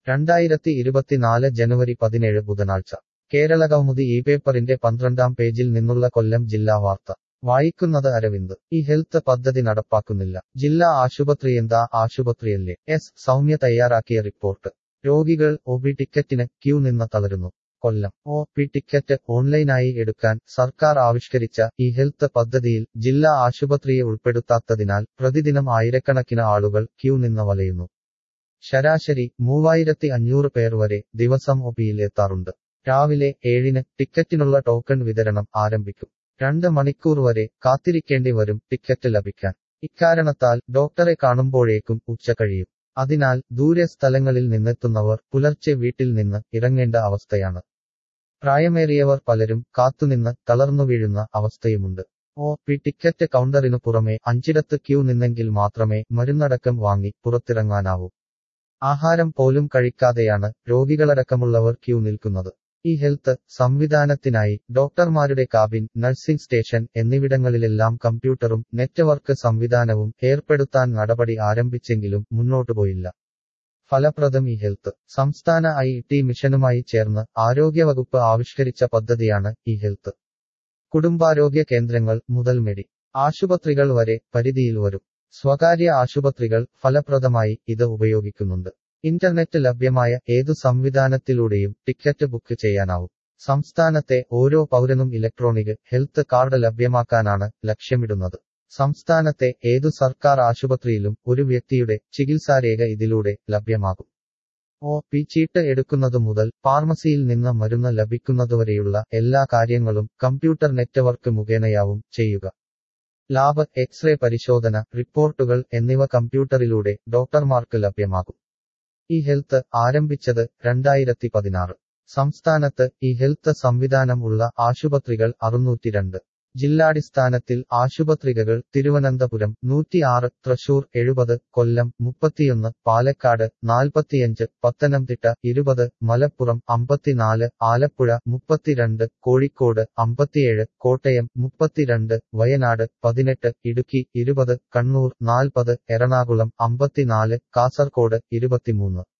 രണ്ടായിരത്തി ഇരുപത്തിനാല് ജനുവരി പതിനേഴ് ബുധനാഴ്ച കേരള കൗമുദി ഈ പേപ്പറിന്റെ പന്ത്രണ്ടാം പേജിൽ നിന്നുള്ള കൊല്ലം ജില്ലാ വാർത്ത വായിക്കുന്നത് അരവിന്ദ് ഈ ഹെൽത്ത് പദ്ധതി നടപ്പാക്കുന്നില്ല ജില്ലാ ആശുപത്രിയെന്താ ആശുപത്രിയല്ലേ എസ് സൗമ്യ തയ്യാറാക്കിയ റിപ്പോർട്ട് രോഗികൾ ഒ പി ടിക്കറ്റിന് ക്യൂ നിന്ന് തളരുന്നു കൊല്ലം ഒ പി ടിക്കറ്റ് ഓൺലൈനായി എടുക്കാൻ സർക്കാർ ആവിഷ്കരിച്ച ഈ ഹെൽത്ത് പദ്ധതിയിൽ ജില്ലാ ആശുപത്രിയെ ഉൾപ്പെടുത്താത്തതിനാൽ പ്രതിദിനം ആയിരക്കണക്കിന് ആളുകൾ ക്യൂ നിന്ന് വലയുന്നു ശരാശരി മൂവായിരത്തി അഞ്ഞൂറ് പേർ വരെ ദിവസം ഒ പിയിൽ എത്താറുണ്ട് രാവിലെ ഏഴിന് ടിക്കറ്റിനുള്ള ടോക്കൺ വിതരണം ആരംഭിക്കും രണ്ട് മണിക്കൂർ വരെ കാത്തിരിക്കേണ്ടി വരും ടിക്കറ്റ് ലഭിക്കാൻ ഇക്കാരണത്താൽ ഡോക്ടറെ കാണുമ്പോഴേക്കും ഉച്ച കഴിയും അതിനാൽ ദൂരെ സ്ഥലങ്ങളിൽ നിന്നെത്തുന്നവർ പുലർച്ചെ വീട്ടിൽ നിന്ന് ഇറങ്ങേണ്ട അവസ്ഥയാണ് പ്രായമേറിയവർ പലരും കാത്തുനിന്ന് തളർന്നു വീഴുന്ന അവസ്ഥയുമുണ്ട് ഒ പി ടിക്കറ്റ് കൗണ്ടറിനു പുറമെ അഞ്ചിടത്ത് ക്യൂ നിന്നെങ്കിൽ മാത്രമേ മരുന്നടക്കം വാങ്ങി പുറത്തിറങ്ങാനാവൂ ആഹാരം പോലും കഴിക്കാതെയാണ് രോഗികളടക്കമുള്ളവർ ക്യൂ നിൽക്കുന്നത് ഈ ഹെൽത്ത് സംവിധാനത്തിനായി ഡോക്ടർമാരുടെ കാബിൻ നഴ്സിംഗ് സ്റ്റേഷൻ എന്നിവിടങ്ങളിലെല്ലാം കമ്പ്യൂട്ടറും നെറ്റ്വർക്ക് സംവിധാനവും ഏർപ്പെടുത്താൻ നടപടി ആരംഭിച്ചെങ്കിലും മുന്നോട്ടു പോയില്ല ഫലപ്രദം ഈ ഹെൽത്ത് സംസ്ഥാന ഐ ടി മിഷനുമായി ചേർന്ന് ആരോഗ്യവകുപ്പ് ആവിഷ്കരിച്ച പദ്ധതിയാണ് ഈ ഹെൽത്ത് കുടുംബാരോഗ്യ കേന്ദ്രങ്ങൾ മുതൽ മെഡി ആശുപത്രികൾ വരെ പരിധിയിൽ വരും സ്വകാര്യ ആശുപത്രികൾ ഫലപ്രദമായി ഇത് ഉപയോഗിക്കുന്നുണ്ട് ഇന്റർനെറ്റ് ലഭ്യമായ ഏതു സംവിധാനത്തിലൂടെയും ടിക്കറ്റ് ബുക്ക് ചെയ്യാനാവും സംസ്ഥാനത്തെ ഓരോ പൗരനും ഇലക്ട്രോണിക് ഹെൽത്ത് കാർഡ് ലഭ്യമാക്കാനാണ് ലക്ഷ്യമിടുന്നത് സംസ്ഥാനത്തെ ഏതു സർക്കാർ ആശുപത്രിയിലും ഒരു വ്യക്തിയുടെ ചികിത്സാരേഖ ഇതിലൂടെ ലഭ്യമാകും ഒ പി ചീട്ട് എടുക്കുന്നതു മുതൽ ഫാർമസിയിൽ നിന്ന് മരുന്ന് ലഭിക്കുന്നതുവരെയുള്ള എല്ലാ കാര്യങ്ങളും കമ്പ്യൂട്ടർ നെറ്റ്വർക്ക് മുഖേനയാവും ചെയ്യുക ലാബ് എക്സ്റേ പരിശോധന റിപ്പോർട്ടുകൾ എന്നിവ കമ്പ്യൂട്ടറിലൂടെ ഡോക്ടർമാർക്ക് ലഭ്യമാകും ഈ ഹെൽത്ത് ആരംഭിച്ചത് രണ്ടായിരത്തി പതിനാറ് സംസ്ഥാനത്ത് ഈ ഹെൽത്ത് സംവിധാനം ഉള്ള ആശുപത്രികൾ അറുന്നൂറ്റിരണ്ട് ജില്ലാടിസ്ഥാനത്തിൽ ആശുപത്രികൾ തിരുവനന്തപുരം നൂറ്റിയാറ് തൃശൂർ എഴുപത് കൊല്ലം മുപ്പത്തിയൊന്ന് പാലക്കാട് നാൽപ്പത്തിയഞ്ച് പത്തനംതിട്ട ഇരുപത് മലപ്പുറം അമ്പത്തിനാല് ആലപ്പുഴ മുപ്പത്തിരണ്ട് കോഴിക്കോട് അമ്പത്തിയേഴ് കോട്ടയം മുപ്പത്തിരണ്ട് വയനാട് പതിനെട്ട് ഇടുക്കി ഇരുപത് കണ്ണൂർ നാൽപ്പത് എറണാകുളം അമ്പത്തിനാല് കാസർകോട് ഇരുപത്തിമൂന്ന്